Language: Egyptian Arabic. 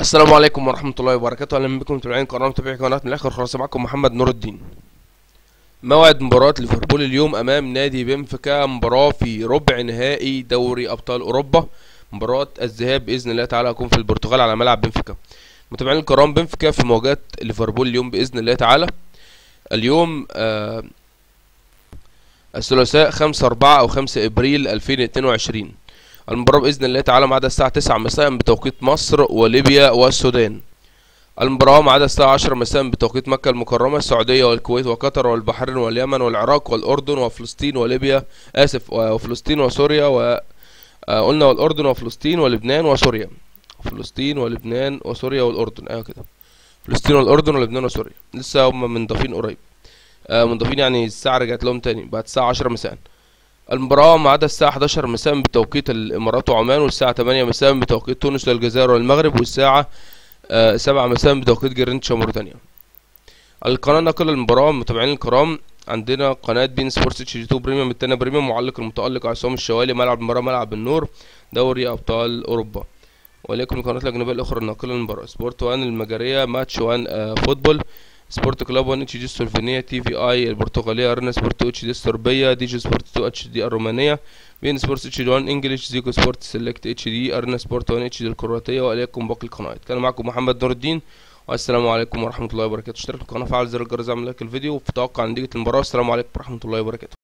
السلام عليكم ورحمة الله وبركاته أهلا بكم متابعين قناة متابعي قناة من الآخر خلاص معكم محمد نور الدين موعد مباراة ليفربول اليوم أمام نادي بنفيكا مباراة في ربع نهائي دوري أبطال أوروبا مباراة الذهاب بإذن الله تعالى هتكون في البرتغال على ملعب بنفيكا متابعين الكرام بنفيكا في مواجهة ليفربول اليوم بإذن الله تعالى اليوم آه الثلاثاء خمسة أربعة أو خمسة إبريل ألفين اتنين وعشرين المباراة بإذن الله تعالى ميعادها الساعة تسعة مساء بتوقيت مصر وليبيا والسودان المباراة ميعادها الساعة عشرة مساء بتوقيت مكة المكرمة السعودية والكويت وقطر والبحرين واليمن والعراق والأردن وفلسطين وليبيا آسف وفلسطين وسوريا و آه، قلنا والأردن وفلسطين ولبنان وسوريا فلسطين ولبنان وسوريا والأردن أيوة كده فلسطين والأردن ولبنان وسوريا لسه هم منضافين قريب آه، منضافين يعني الساعة رجعت لهم تاني بعد الساعة عشرة مساء المباراة ميعادها الساعة 11 مساء بتوقيت الإمارات وعمان والساعة 8 مساء بتوقيت تونس والجزائر والمغرب والساعة آه، 7 مساء بتوقيت جرينتش وموريتانيا القناة نقل المباراة متابعين الكرام عندنا قناة بين سبورتس اتش دي 2 بريميوم التانية بريميوم معلق المتألق عصام الشوالي ملعب المباراة ملعب النور دوري أبطال أوروبا وليكن القنوات الأجنبية الأخرى الناقلة للمباراة سبورت 1 المجرية ماتش 1 آه، فوتبول سبورت كلاب 1 اتش دي السلوفينية تي في اي البرتغالية ارنا سبورت 2 اتش دي الصربية دي جي سبورت 2 اتش دي الرومانية بين سبورت اتش دي 1 انجلش زيكو سبورت سيلكت اتش دي ارنا سبورت 1 اتش دي الكرواتية واليكم باقي القنوات كان معكم محمد نور الدين والسلام عليكم ورحمة الله وبركاته اشترك في القناة فعل زر الجرس اعمل لايك الفيديو وفي توقع نتيجة المباراة والسلام عليكم ورحمة الله وبركاته